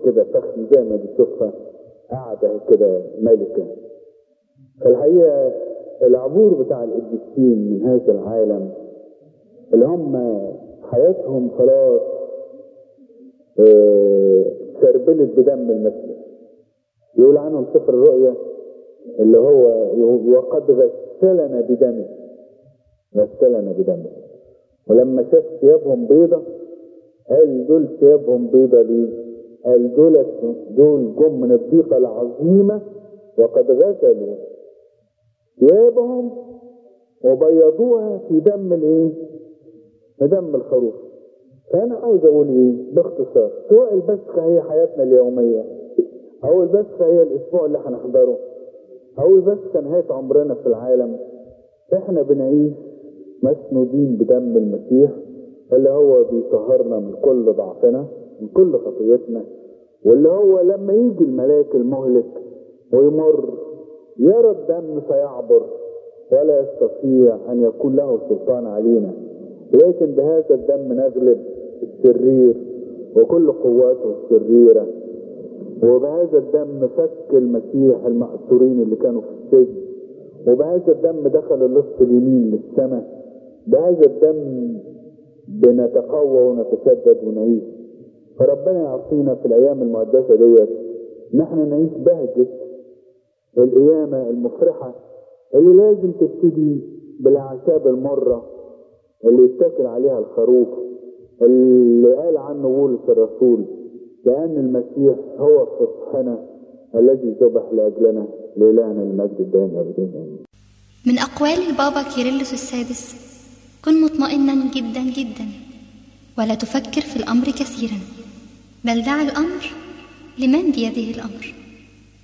كده فخم زي ما بتشوفها قاعدة كده ملكة الحقيقة العبور بتاع القديسين من هذا العالم اللي هم حياتهم خلاص آه، سربلت بدم المسيح يقول عنهم سفر الرؤيا اللي هو وقد غسلنا بدمه غسلنا بدمه ولما شاف ثيابهم بيضة قال دول ثيابهم بيضة ليه؟ قال دول دول جم من الضيقة العظيمة وقد غسلوا ثيابهم وبيضوها في دم الايه؟ في دم الخروف. فأنا عاوز أقول إيه؟ باختصار سواء البسخة هي حياتنا اليومية أو البسخة هي الأسبوع اللي هنحضره أو البسخة نهاية عمرنا في العالم إحنا بنعيش مسنودين بدم المسيح اللي هو بيطهرنا من كل ضعفنا من كل خطيتنا واللي هو لما يجي الملاك المهلك ويمر يرى الدم فيعبر ولا يستطيع ان يكون له سلطان علينا لكن بهذا الدم نغلب الشرير وكل قواته الشريره وبهذا الدم فك المسيح المأسورين اللي كانوا في السجن وبهذا الدم دخل اللص اليمين للسماء بهذا الدم بنتقوى ونتشدد ونعيش فربنا يعطينا في الايام المقدسه ديت نحن نعيش بهجه القيامه المفرحه اللي لازم تبتدي بالاعشاب المره اللي يتكل عليها الخروف اللي قال عنه بولس الرسول لان المسيح هو فصحنا الذي ذبح لاجلنا لإلهنا المجد الدائم ابدا امين من أقوال البابا كيرلس السادس كن مطمئنا جدا جدا ولا تفكر في الأمر كثيرا بل دع الأمر لمن بيده الأمر